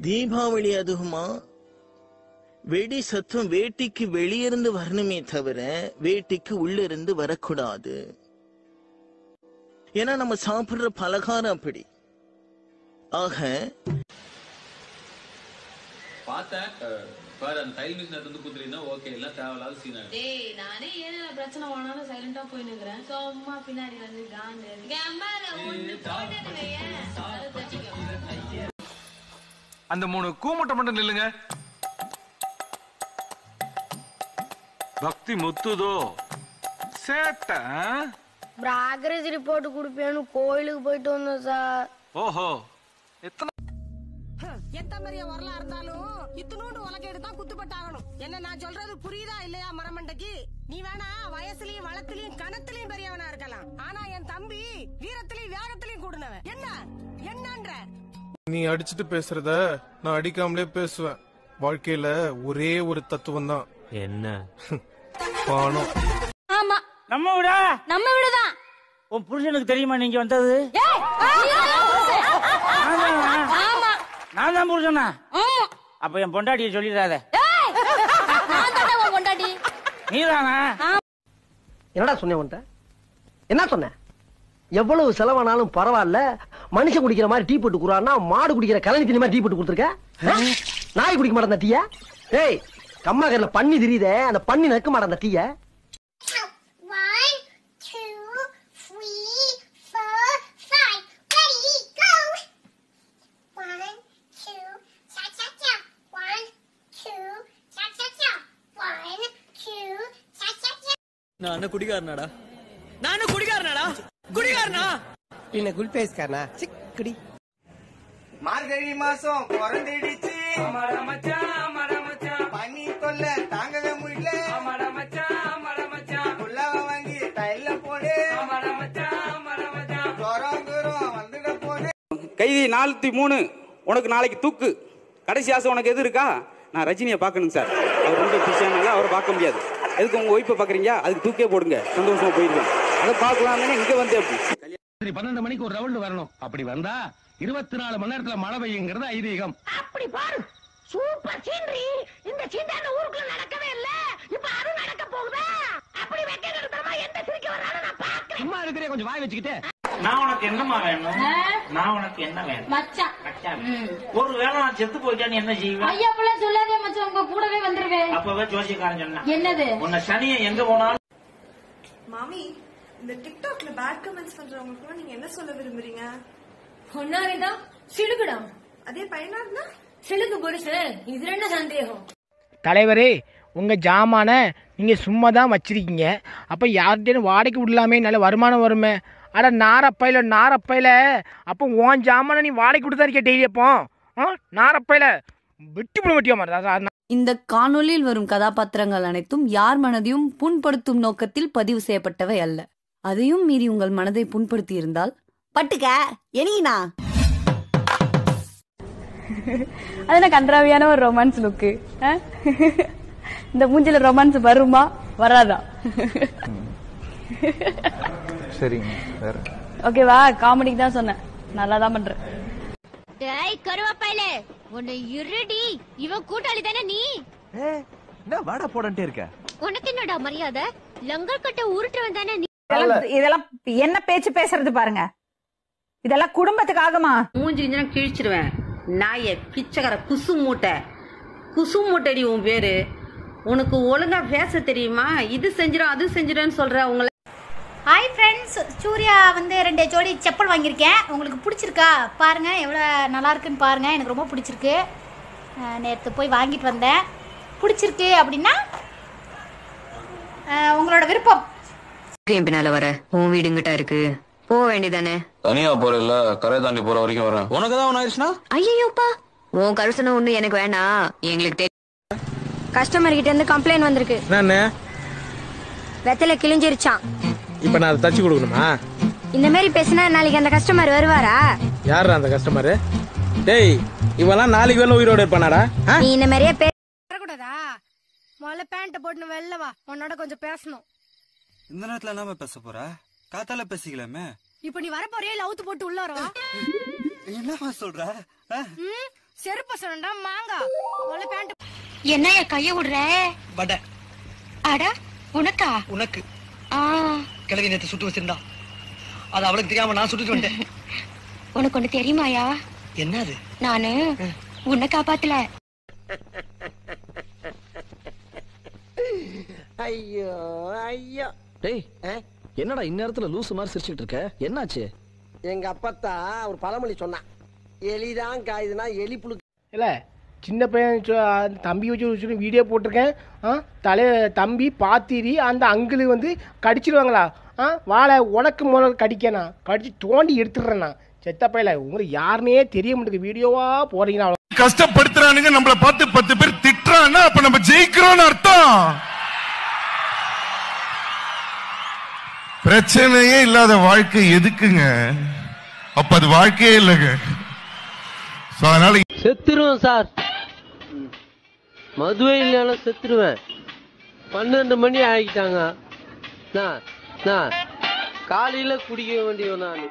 தீபாவளி அதுகுமா வெடி சத்தம் வேட்டிக்கு வெளியிருந்து வரணுமே தவிர வேட்டிக்கு உள்ள இருந்து வரக்கூடாது ஏன்னா நம்ம சாப்பிடுற பலகாரம் அப்படி ஆக பார்த்தேன் அஹ், பாரு அந்த தையல் மிஷின் எடுத்து வந்து குத்துறீங்கன்னா ஓகே எல்லாம் தேவையில்லாத சீன் ஆயிடும் டேய் நானே ஏரியால பிரச்சனை போனாலும் சைலண்டா போய் நிக்கிறேன் சும்மா பின்னாடி வந்து காண்டு இங்க அம்மா ஒண்ணு போட்டேன்னு வையேன் அதை தட்டிக்கோ அந்த மூணு கூமுட்டை மட்டும் நில்லுங்க பக்தி முத்துதோ சேட்ட ப்ராக்ரஸ் ரிப்போர்ட் கொடுப்பேன்னு கோயிலுக்கு போயிட்டு வந்தோம் சார் ஓஹோ எத்தனை எத்த பெரிய வரலா இருந்தாலும் இத்தினூண்டு உலகேடு தான் குத்துப்பட்டாகணும் என்ன நான் சொல்றது புரியுதா இல்லையா மரமண்டைக்கு நீ வேணா வயசுலயும் வளத்திலயும் கணத்திலயும் பெரியவனா இருக்கலாம் ஆனா என் தம்பி வீரத்திலயும் வேகத்திலயும் கூடுனவன் என்ன என்னன்ற நீ அடிச்சிட்டு பேசுறத நான் அடிக்காமலே பேசுவேன் வாழ்க்கையில ஒரே ஒரு தத்துவம் தான் என்ன பணம் ஆமா நம்ம விடா நம்ம வீடுதான் உன் புருஷனுக்கு தெரியுமா நீங்க வந்தது ஆமா நான் தான் புருஷனா ஆமா அப்ப என் பொண்டாட்டிய சொல்லிடாத நான் தானே உன் பொண்டாட்டி நீதானா என்னடா சொன்னேன் உன்ட்ட என்ன சொன்னேன் எவ்வளவு செலவானாலும் பரவாயில்ல மனுஷன் குடிக்கிற மாதிரி டீ போட்டு குடுறான்னா மாடு குடிக்கிற கலனி தண்ணி மாதிரி டீ போட்டு கொடுத்துருக்க ஆ? நாய் குடிக்க மாட்டேன் அந்த டீய ஏய் கம்மாக்கர்ல பண்ணி தெரியுதே அந்த பண்ணி நக்க மாட்டேன் அந்த டீய One, two, three, four, five. Ready, go! One, two, cha cha cha. One, two, cha cha cha. One, two, cha cha cha. நான் குடிகாரனாடா நானும் குடிகாரனாடா குடிகாரனா பின்ன குல்பேஸ்காரனா சிக்கடி மார்கழி மாசம் பிறந்திடுச்சு பனி தொல்ல தாங்கவே முடியல உள்ளவ வாங்கி தைல போடு ஜுரம் குரம் வந்துட போடு கைதி நானூத்தி மூணு உனக்கு நாளைக்கு தூக்கு கடைசி ஆசை உனக்கு எது இருக்கா நான் ரஜினியை பார்க்கணுங்க சார் அவர் ரொம்ப பிஸியானால அவரை பார்க்க முடியாது எதுக்கு உங்க ஒய்ஃபை பார்க்குறீங்க அதுக்கு தூக்கே போடுங்க சந்தோஷமா போயிருக்கேன் அதை பார்க்கலாம்னு இங்கே வந்து அப்படி பன்னெண்டு மணிக்கு ஒரு ரவுண்ட் வரணும் அப்படி வந்தா இருபத்தி நாலு மணி நேரத்துல மழை பெய்யுங்கிறது ஐதீகம் அப்படி பாரு சூப்பர் சீனரி இந்த சீண்டாண்ட ஊருக்குள்ள நடக்கவே இல்ல இப்ப அது நடக்க போகுதா அப்படி வெக்க நிறுத்தமா எந்த சிரிக்க வர்றான்னு நான் பாக்குறேன் சும்மா இருக்கிறே கொஞ்சம் வாய் வச்சுக்கிட்டு நான் உனக்கு என்னமா வேணும் நான் உனக்கு என்ன வேணும் மச்சான் மச்சான். ஒரு வேளை நான் செத்து போயிட்டான்னு என்ன செய்வேன் ஐயா புள்ள சொல்லாதே மச்சான் உங்க கூடவே வந்துருவேன் அப்பவே ஜோசியக்காரன் சொன்னான் என்னது உன்னை சனியை எங்க போனாலும் மாமி இந்த டிக்டாக்ல பேட் கமெண்ட்ஸ் பண்றவங்களுக்கு நீங்க என்ன சொல்ல விரும்புறீங்க ஒன்னாரிதான் சிலுகுடா அதே பையனா இருந்தா சிலுக்கு புருஷன் இதுல என்ன சந்தேகம் தலைவரே உங்க ஜாமான நீங்க சும்மா தான் வச்சிருக்கீங்க அப்ப யார்கிட்டயும் வாடகைக்கு விடலாமே நல்ல வருமானம் வருமே அட நாரப்பையில நாரப்பையில அப்போ உன் ஜாமான நீ வாடகைக்கு விட்டு தான் இருக்க டெய்லி அப்போ ஆ நாரப்பையில வெட்டி போட வெட்டியா இந்த காணொளியில் வரும் கதாபாத்திரங்கள் அனைத்தும் யார் மனதையும் புண்படுத்தும் நோக்கத்தில் பதிவு செய்யப்பட்டவை அல்ல அதையும் மீறி உங்கள் மனதை புண்படுத்தி இருந்தால் பட்டுக்க எனீனா அது என்ன கன்றாவியான ஒரு ரொமான்ஸ் லுக்கு இந்த மூஞ்சில ரொமான்ஸ் வருமா வராதா சரிங்க வேற ஓகேவா காமெடிக்கு தான் சொன்னேன் நல்லா தான் பண்றேன் டேய் கருவாப்பையில உன்னை இருடி இவன் கூட்டாளி தானே நீ என்ன வாடா போடன்ட்டே இருக்க உனக்கு என்னடா மரியாதை லங்கர் கட்ட உருட்டுவன் தானே நீ இதெல்லாம் என்ன பேச்சு பேசுறது பாருங்க இதெல்லாம் குடும்பத்துக்கு ஆகுமா மூஞ்சி கிஞ்சினா கிழிச்சிருவேன் நாய பிச்சைக்கார குசு மூட்டை குசு மூட்டைடி உன் பேரு உனக்கு ஒழுங்கா பேச தெரியுமா இது செஞ்சிடும் அது செஞ்சிடும்னு சொல்ற உங்களை ஹாய் ஃப்ரெண்ட்ஸ் சூர்யா வந்து ரெண்டு ஜோடி செப்பல் வாங்கியிருக்கேன் உங்களுக்கு பிடிச்சிருக்கா பாருங்க எவ்வளோ நல்லா இருக்குன்னு பாருங்க எனக்கு ரொம்ப பிடிச்சிருக்கு நேற்று போய் வாங்கிட்டு வந்தேன் பிடிச்சிருக்கு அப்படின்னா அஹ், உங்களோட விருப்பம் என் பின்னால வர உன் வீடுங்கிட்ட இருக்கு போக வேண்டியதானே தனியா போறல கரை தாண்டி போற வரைக்கும் வரேன் உனக்கு தான் ஒண்ணு ஆயிடுச்சுன்னா ஐயோப்பா உன் கருசனை ஒண்ணு எனக்கு வேணாம் எங்களுக்கு தெரியும் கஸ்டமர் கிட்ட இருந்து கம்ப்ளைண்ட் வந்திருக்கு என்ன வெத்தலை கிழிஞ்சிருச்சான் இப்ப நான் அதை தச்சு கொடுக்கணுமா இந்த மாதிரி பேசினா நாளைக்கு அந்த கஸ்டமர் வருவாரா யாரா அந்த கஸ்டமர் டேய் இவெல்லாம் நாளைக்கு வேலை உயிரோட இருப்பானாடா நீ இந்த மாதிரியே பே வரக்கூடாதா முதல்ல பேண்ட போட்டு வெளில வா உன்னோட கொஞ்சம் பேசணும் இந்த நேரத்துல என்ன பேச போற காத்தால பேசிக்கலாமே இப்ப நீ வர போறியா இல்ல அவுத்து போட்டு உள்ள வரவா என்னமா சொல்ற செருப்ப சொன்னா மாங்கா உள்ள பேண்ட் என்னைய கைய விடுற வட அட உனக்கா உனக்கு ஆ கிழவி நேத்து சுட்டு வச்சிருந்தா அது அவளுக்கு தெரியாம நான் சுட்டுட்டு வந்துட்டேன் உனக்கு ஒண்ணு தெரியுமாயா என்னது நானு உன்னை காப்பாத்தல ஐயோ ஐயோ டேய் என்னடா இந்நேரத்துல லூசு மாதிரி சிரிச்சுக்கிட்டு இருக்க என்னாச்சு எங்க அப்பத்தா ஒரு பழமொழி சொன்னான் எலிதான் காயுதுன்னா எலி புழு இல்ல சின்ன பையன் சொ- அந்த தம்பி வச்சு வச்சு வீடியோ போட்டிருக்கேன் ஆ தலை தம்பி பாத்திரி அந்த அங்கிளு வந்து கடிச்சிருவாங்களா ஆ வாழை உனக்கு முதல்ல கடிக்கணா கடிச்சு தோண்டி எடுத்துடுறேண்ணா செத்த பையல உங்களுக்கு யாருன்னே தெரிய மாட்டேங்குது வீடியோவா போறீங்களா கஷ்டப்படுத்துறானுங்க நம்மள பார்த்து பத்து பேர் திட்டுறான்னா அப்ப நம்ம ஜெயிக்கிறோம்னு அர்த்தம் பிரச்சனையே இல்லாத வாழ்க்கை எதுக்குங்க அப்ப அது வாழ்க்கையே இல்லைங்க So, அதனால செத்துருவேன் சார் மதுவே இல்லைனாலும் செத்துருவேன் பன்னெண்டு மணி ஆகிட்டாங்க நான் நான் காலையில குடிக்க வேண்டியவன் நான்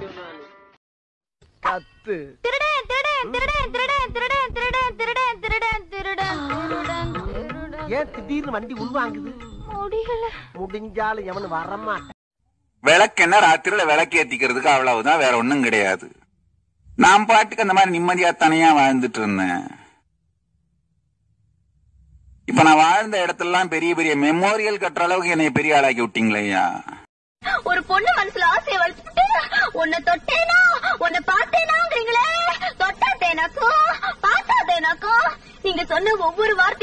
கத்து திருடன் திருடன் திருடன் திருடன் திருடன் திருடன் திருடன் திருடன் திருடன் திருடன் ஏன் திடீர்னு வண்டி உள்வாங்குது முடியல முடிஞ்சாலும் எவனு வரமாட்டான் விளக்கென்ன ராத்திரில விளக்கு ஏத்திக்கிறதுக்கு அவ்வளவுதான் வேற ஒண்ணும் கிடையாது நான் பாட்டுக்கு அந்த மாதிரி நிம்மதியா தனியா வாழ்ந்துட்டு இருந்தேன் இப்ப நான் வாழ்ந்த இடத்துலலாம் பெரிய பெரிய மெமோரியல் கட்டுற அளவுக்கு என்னை பெரிய ஆளாக்கி விட்டீங்களேயா ஒரு பொண்ணு மனசுல ஆசைய வளர்த்துட்டு உன்னை தொட்டேனா உன்னை பார்த்தேனாங்கிறீங்களே தொட்டா தேனாக்கும் பார்த்தா தேனாக்கும் நீங்க சொன்ன ஒவ்வொரு வார்த்தை